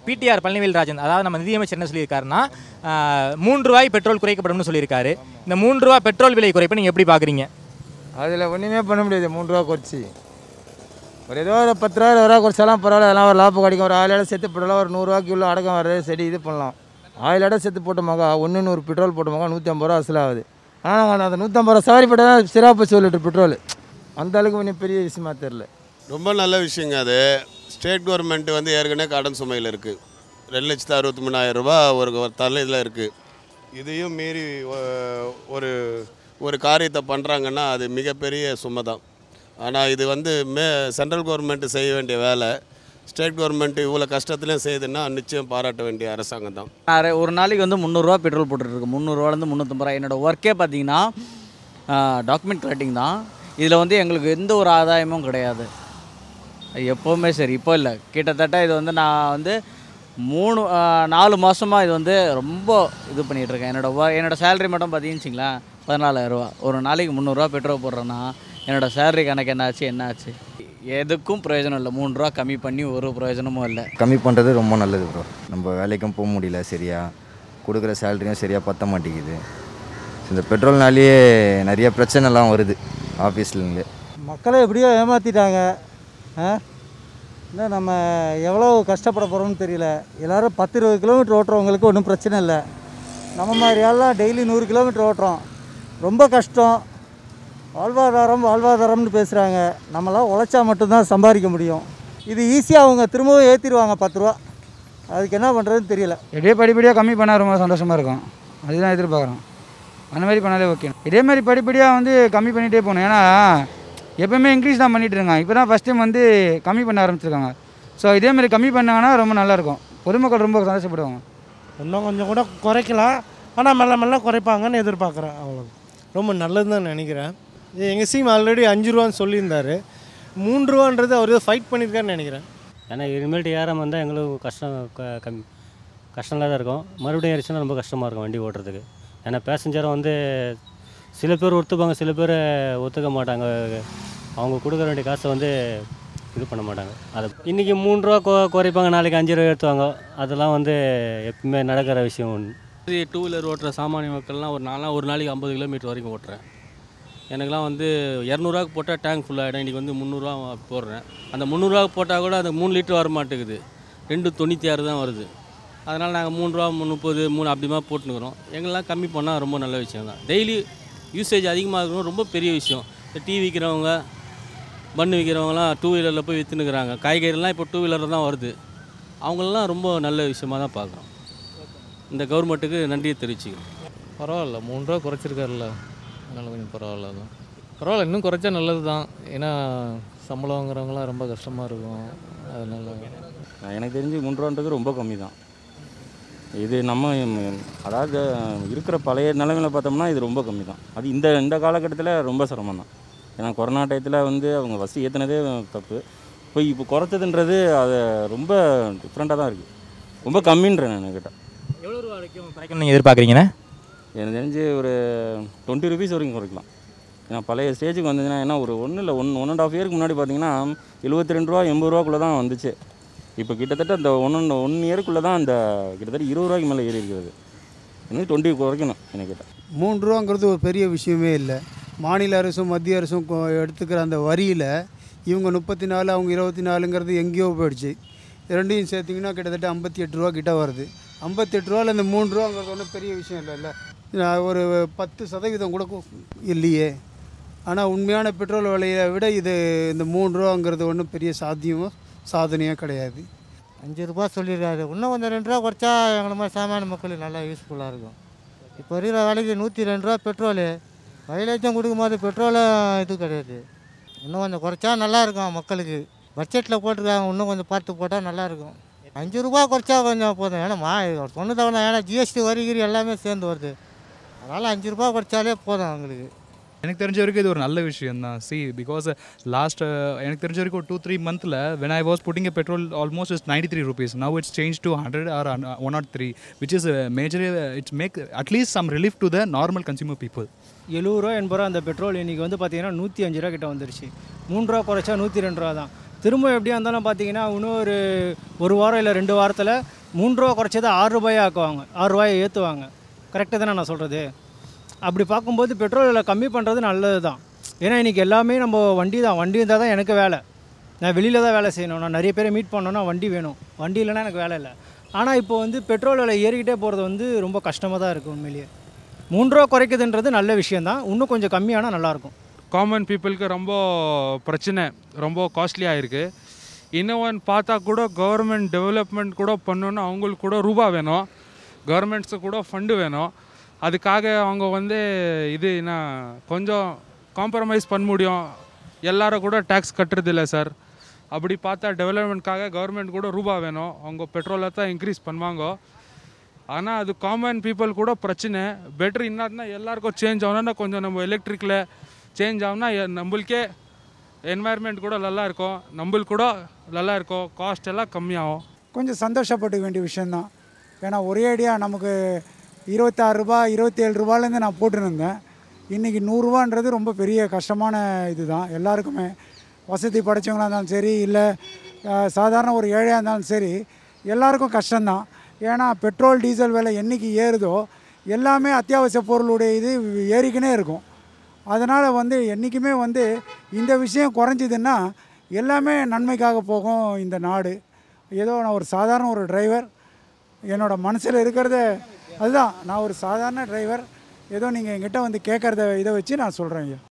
PTR Palanivel Rajan அதாவது நம்ம நிதியமைச்சர் என்ன சொல்லியிருக்காருன்னா ஆஹ், மூன்று ரூபாய் பெட்ரோல் குறைக்கப்படும்னு சொல்லியிருக்காரு இந்த மூன்று ரூபாய் பெட்ரோல் விலை குறைப்பை நீங்கள் எப்படி பார்க்குறீங்க அதில் ஒன்றுமே பண்ண முடியாது மூணு ரூபா குறைச்சி ஒரு ஏதோ ஒரு பத்து ரூபா இருபது ரூபா குறைச்சாலாம் பரவாயில்ல அதெல்லாம் ஒரு லாபம் கிடைக்கும் ஒரு ஆயிரம் இடம் செத்து போடலாம் ஒரு நூறுரூவாய்க்கு உள்ள அடக்கம் வர்றது சரி இது பண்ணலாம் ஆயிரம் இடம் செத்து போட்டோமாக்கா ஒன்று நூறு பெட்ரோல் போட்டோமாக்கா நூற்றி ஐம்பது ரூபா அசல் ஆகுது ஆனால் நாங்கள் அந்த நூற்றம்பது ரூபா சவாரி போட்டால் தான் சிறப்பு ஒரு லிட்டர் பெட்ரோல் அந்த அளவுக்கு ஒன்றும் பெரிய விஷயமா தெரில ரொம்ப நல்ல விஷயங்க அது ஸ்டேட் கவர்மெண்ட் வந்து ஏற்கனவே கடன் சுமையில் இருக்குது ரெண்டு லட்சத்து அறுபத்தி மூணாயிரம் ரூபாய் ஒரு ஒரு தலையில் இருக்குது இதையும் மீறி ஒ- ஒரு ஒரு காரியத்தை பண்ணுறாங்கன்னா அது மிகப்பெரிய சுமை தான் ஆனால் இது வந்து மே சென்ட்ரல் கவர்மெண்ட் செய்ய வேண்டிய வேலை ஸ்டேட் கவர்மெண்ட் இவ்வளோ கஷ்டத்துலையும் செய்யுதுன்னா நிச்சயம் பாராட்ட வேண்டிய அரசாங்கம் தான் நான் ஒரு நாளைக்கு வந்து முந்நூறுரூவா பெட்ரோல் போட்டுட்ருக்கு முந்நூறுரூவாலேருந்து முந்நூற்றம்பது ரூபா என்னோடய ஒர்க்கே பார்த்தீங்கன்னா டாக்குமெண்ட் கலெக்டிங் தான் இதில் வந்து எங்களுக்கு எந்த ஒரு ஆதாயமும் கிடையாது எப்போவுமே சரி இப்போ இல்லை கிட்டத்தட்ட இது வந்து நான் வந்து மூணு ஆ, நாலு மாதமாக இது வந்து ரொம்ப இது பண்ணிகிட்டு இருக்கேன் என்னோட ஒ என்னோடய சேலரி மட்டும் பார்த்தீங்கன்னு வச்சிங்களேன் பதினாலாயிரரூவா ஒரு நாளைக்கு முந்நூறுரூவா பெட்ரோல் போடுறேன்னா என்னோடய சேலரி கணக்கு என்னாச்சு என்னாச்சு எதுக்கும் பிரயோஜனம் இல்லை மூணு ரூபா கம்மி பண்ணி ஒரு பிரயோஜனமும் இல்லை கம்மி பண்ணுறது ரொம்ப நல்லது ப்ரோ நம்ம வேலைக்கும் போக முடியல சரியா கொடுக்குற சேலரியும் சரியாக பத்த மாட்டேங்குது இந்த பெட்ரோல்னாலேயே நிறைய பிரச்சனைலாம் வருது ஆஃபீஸ்லேருந்து மக்களை எப்படியோ ஏமாற்றிட்டாங்க ஆ இன்னும் நம்ம எவ்வளோ கஷ்டப்பட போகிறோம்னு தெரியல எல்லோரும் பத்து இருபது கிலோமீட்டர் ஓட்டுறவங்களுக்கு ஒன்றும் பிரச்சனை இல்லை நம்ம மாதிரி ஆள்லாம் டெய்லி நூறு கிலோமீட்டர் ஓட்டுறோம் ரொம்ப கஷ்டம் வாழ்வாதாரம் வாழ்வாதாரம்னு பேசுகிறாங்க நம்மளாம் உழைச்சா மட்டும்தான் சம்பாதிக்க முடியும் இது ஈஸியாக அவங்க திரும்பவும் ஏற்றிடுவாங்க பத்து ரூபா அதுக்கு என்ன பண்ணுறதுன்னு தெரியல எப்படியே படிப்படியாக கம்மி பண்ணால் ரொம்ப சந்தோஷமாக இருக்கும் அதுதான் எதிர்பார்க்குறோம் அந்த மாதிரி பண்ணாலே ஓகே இதே மாதிரி படிப்படியாக வந்து கம்மி பண்ணிகிட்டே போகணும் ஏன்னா எப்பவுமே இன்க்ரீஸ் தான் பண்ணிகிட்டு இருக்காங்க இப்போ தான் ஃபஸ்ட் டைம் வந்து கம்மி பண்ண ஆரம்பிச்சிருக்காங்க ஸோ இதே மாதிரி கம்மி பண்ணாங்கன்னா ரொம்ப நல்லாயிருக்கும் பொதுமக்கள் ரொம்ப சந்தோஷப்படுவாங்க இன்னும் கொஞ்சம் கூட குறைக்கலாம் ஆனால் மெல்ல மெல்ல குறைப்பாங்கன்னு எதிர்பார்க்குறேன் அவ்வளோ ரொம்ப நல்லது தான் நினைக்கிறேன் இது எங்கள் சீம் ஆல்ரெடி அஞ்சு ரூபான்னு சொல்லியிருந்தாரு மூன்று ரூபான்றது அவர் ஃபைட் பண்ணியிருக்காருன்னு நினைக்கிறேன் ஏன்னா இனிமேல்ட்டு ஏறாமல் இருந்தால் எங்களுக்கு கஷ்டம் க- கம் கஷ்டம்லாம் தான் இருக்கும் மறுபடியும் ஏறிச்சுன்னா ரொம்ப கஷ்டமாக இருக்கும் வண்டி ஓட்டுறதுக்கு ஏன்னா பேசஞ்சரும் வந்து சில பேர் ஒத்துப்பாங்க சில பேர் ஒத்துக்க மாட்டாங்க அவங்க கொடுக்க வேண்டிய காசை வந்து இது பண்ண மாட்டாங்க அது இன்றைக்கி மூணு ரூபா கொ குறைப்பாங்க நாளைக்கு அஞ்சு ரூபா ஏற்றுவாங்க அதெல்லாம் வந்து எப்பவுமே நடக்கிற விஷயம் ஒன்று டூ வீலர் ஓட்டுற சாமானிய மக்கள்லாம் ஒரு நாளாக ஒரு நாளைக்கு ஐம்பது கிலோமீட்டர் வரைக்கும் ஓட்டுறேன் எனக்குலாம் வந்து இரநூறுவாக்கு போட்டால் டேங்க் ஃபுல்லாகிடும் இன்றைக்கி வந்து முந்நூறுரூவா போடுறேன் அந்த முந்நூறுரூவாக்கு போட்டால் கூட அது மூணு லிட்டர் வர மாட்டேங்குது ரெண்டு தொண்ணூற்றி ஆறு தான் வருது அதனால் நாங்கள் மூணு ரூபா முப்பது மூணு அப்படிமா போட்டுனுக்குறோம் எங்கெல்லாம் கம்மி பண்ணால் ரொம்ப நல்ல விஷயம் தான் டெய்லி யூசேஜ் அதிகமாக இருக்கணும் ரொம்ப பெரிய விஷயம் இந்த டீ விற்கிறவங்க பன்னு விற்கிறவங்களாம் டூ வீலரில் போய் விற்றுனுக்குறாங்க காய்கறிலாம் இப்போ டூ வீலரில் தான் வருது அவங்களெல்லாம் ரொம்ப நல்ல விஷயமாக தான் பார்க்குறோம் இந்த கவர்மெண்ட்டுக்கு நன்றியை தெரிவிச்சுக்கிறோம் பரவாயில்ல மூணு ரூபா குறைச்சிருக்காருல்ல அதனால் கொஞ்சம் பரவாயில்ல தான் பரவாயில்ல இன்னும் குறைச்சா நல்லது தான் ஏன்னா சம்பளம் வாங்குறவங்களாம் ரொம்ப கஷ்டமாக இருக்கும் அதனால எனக்கு தெரிஞ்சு மூணு ரூபான்றது ரொம்ப கம்மி தான் இது நம்ம ம், அதாவது இருக்கிற பழைய நிலைமையில பார்த்தோம்னா இது ரொம்ப கம்மி தான் அது இந்த இந்த காலகட்டத்தில் ரொம்ப சிரமம் தான் ஏன்னா கொரோனா டயத்தில் வந்து அவங்க வசதி ஏற்றினதே தப்பு இப்போ இப்போ குறைச்சதுன்றது அது ரொம்ப டிஃப்ரெண்ட்டாக தான் இருக்குது ரொம்ப கம்மின்றேன் நான் கிட்ட எவ்வளோ ரூபா வரைக்கும் குறைக்கணும்னு நீங்கள் எதிர்பார்க்குறீங்கண்ணே எனக்கு தெரிஞ்சு ஒரு டுவெண்ட்டி ருபீஸ் வரைக்கும் குறைக்கலாம் ஏன்னா பழைய ஸ்டேஜுக்கு வந்ததுன்னா ஏன்னா ஒரு ஒன்றும் இல்லை ஒன் ஒன் அண்ட் ஆஃப் இயருக்கு முன்னாடி பார்த்தீங்கன்னா எழுபத்தி ரெண்டு ரூபா எண்பது ரூபாக்குள்ளே தான் வந்துச்சு இப்போ கிட்டத்தட்ட அந்த ஒன் ஒன் இயருக்குள்ளே தான் அந்த கிட்டத்தட்ட இருபது ரூபாய்க்கு மேலே ஏறி இருக்கிறது இன்னும் டுவெண்ட்டி குறைக்கணும் எனக்கு கேட்டால் மூன்று ரூபாங்கிறது ஒரு பெரிய விஷயமே இல்லை மாநில அரசும் மத்திய அரசும் கொ- எடுத்துக்கிற அந்த வரியில் இவங்க முப்பத்தி நாலு அவங்க இருபத்தி நாலுங்கிறது எங்கேயோ போயிடுச்சு ரெண்டையும் சேர்த்திங்கன்னா கிட்டத்தட்ட ஐம்பத்தி எட்டு ரூபா கிட்ட வருது ஐம்பத்தெட்டு ரூபாவில் இந்த மூணு ரூபாங்கிறது ஒன்றும் பெரிய விஷயம் இல்லைல்ல நான் ஒரு பத்து சதவீதம் கூட கு- இல்லையே ஆனால் உண்மையான பெட்ரோல் விலையை விட இது இந்த மூணு ரூபாங்கிறது ஒன்றும் பெரிய சாத்தியமோ சாதனையோ கிடையாது அஞ்சு ரூபா சொல்லியிருக்காரு இன்னும் கொஞ்சம் ரெண்டு ரூபா குறைச்சா எங்களை மாதிரி சாமானிய மக்களுக்கு நல்லா யூஸ்ஃபுல்லாக இருக்கும் இப்போ இருக்கிற விலைக்கு நூற்றி ரெண்டு ரூபா பெட்ரோலு மைலேஜும் கொடுக்கும்போது பெட்ரோலும் இது கிடையாது இன்னும் கொஞ்சம் குறைச்சா நல்லா இருக்கும் மக்களுக்கு பட்ஜெட்டில் போட்டிருக்காங்க இன்னும் கொஞ்சம் பார்த்து போட்டால் நல்லாயிருக்கும் அஞ்சு ரூபா குறைச்சா கொஞ்சம் போதும் ஏன்னா மா சொன்னதை விட ஏன்னா ஜிஎஸ்டி வரிகிரி எல்லாமே சேர்ந்து வருது அதனால் அஞ்சு ரூபா குறைச்சாலே போதும் அவங்களுக்கு எனக்கு தெரிஞ்ச வரைக்கும் இது ஒரு நல்ல விஷயம் தான் சி பிகாஸ் லாஸ்ட் எனக்கு தெரிஞ்ச வரைக்கும் ஒரு டூ த்ரீ மந்தில் when I was putting petrol almost is ninety three rupees now it's change to hundred or one not three which is major it's make at least some relief to the normal consumer people எழுபது ரூபா எண்பது ரூபா அந்த petrol இன்றைக்கி வந்து பார்த்தீங்கன்னா நூற்றி அஞ்சு ரூபா கிட்ட வந்துருச்சு மூணு ரூபா குறைச்சா நூற்றி ரெண்டு ரூபா தான் திரும்ப எப்படியா இருந்தாலும் பார்த்தீங்கன்னா இன்னும் ஒரு ஒரு வாரம் இல்லை ரெண்டு வாரத்தில் மூணு ரூபா குறைச்சதை ஆறு ரூபாயா ஆக்குவாங்க ஆறு ரூபாயை ஏற்றுவாங்க கரெக்டாக தானே நான் சொல்கிறது அப்படி பார்க்கும்போது பெட்ரோல் விலை கம்மி பண்ணுறது நல்லது தான் ஏன்னா இன்றைக்கி எல்லாமே நம்ம வண்டி தான் வண்டி இருந்தால் தான் எனக்கு வேலை நான் வெளியில் தான் வேலை செய்யணும் நான் நிறைய பேரை மீட் பண்ணணும்னா வண்டி வேணும் வண்டி இல்லைன்னா எனக்கு வேலை இல்லை ஆனால் இப்போ வந்து பெட்ரோல் விலை ஏறிக்கிட்டே போகிறது வந்து ரொம்ப கஷ்டமாக தான் இருக்குது உண்மையிலேயே மூணு ரூபா குறைக்குதுன்றது நல்ல விஷயந்தான் இன்னும் கொஞ்சம் கம்மியானால் நல்லாயிருக்கும் காமன் பீப்புளுக்கு ரொம்ப பிரச்சனை ரொம்ப காஸ்ட்லியாக இருக்குது இன்னொன்று பார்த்தா கூட கவர்மெண்ட் டெவலப்மெண்ட் கூட பண்ணணும்னா அவங்களுக்கு கூட ரூபா வேணும் கவர்மெண்ட்ஸுக்கு கூட ஃபண்டு வேணும் அதுக்காக அவங்க வந்து இது என்ன கொஞ்சம் காம்ப்ரமைஸ் பண்ண முடியும் எல்லாரும் கூட டேக்ஸ் கட்டுறதில்ல சார் அப்படி பார்த்தா டெவலப்மெண்ட்காக கவர்மெண்ட் கூட ரூபா வேணும் அவங்க பெட்ரோலை தான் இன்க்ரீஸ் பண்ணுவாங்க ஆனால் அது காமன் பீப்புள் கூட பிரச்சனை பெட்ரு என்னதுன்னா எல்லாருக்கும் சேஞ்ச் ஆகணும்னா கொஞ்சம் நம்ம எலக்ட்ரிக்கில் சேஞ்ச் ஆகுனா எ- நம்மளுக்கே என்வாயர்மெண்ட் கூட நல்லா இருக்கும் நம்மளுக்கு கூட நல்லா இருக்கும் காஸ்ட் எல்லாம் கம்மியாகும் கொஞ்சம் சந்தோஷப்பட்டுக்க வேண்டிய விஷயந்தான் ஏன்னா ஒரே அடியாக நமக்கு இருபத்தாறு ரூபா இருபத்தேழு ரூபாலேருந்து நான் போட்டுருந்தேன் இன்றைக்கி நூறுரூவான்றது ரொம்ப பெரிய கஷ்டமான இதுதான் எல்லாருக்குமே வசதி படைச்சவங்களா இருந்தாலும் சரி இல்லை அஹ், சாதாரண ஒரு ஏழையாக இருந்தாலும் சரி எல்லாருக்கும் கஷ்டம்தான் ஏன்னா பெட்ரோல் டீசல் விலை என்னைக்கு ஏறுதோ எல்லாமே அத்தியாவசிய பொருளுடைய இது ஏறிக்கினே இருக்கும் அதனால் வந்து என்றைக்குமே வந்து இந்த விஷயம் குறைஞ்சிதுன்னா எல்லாமே நன்மைக்காக போகும் இந்த நாடு ஏதோ நான் ஒரு சாதாரண ஒரு டிரைவர் என்னோடய மனசில் இருக்கிறத அதுதான் நான் ஒரு சாதாரண டிரைவர் ஏதோ நீங்கள் என்கிட்ட வந்து கேட்குறத இதை வச்சு நான் சொல்கிறேன் ஐயா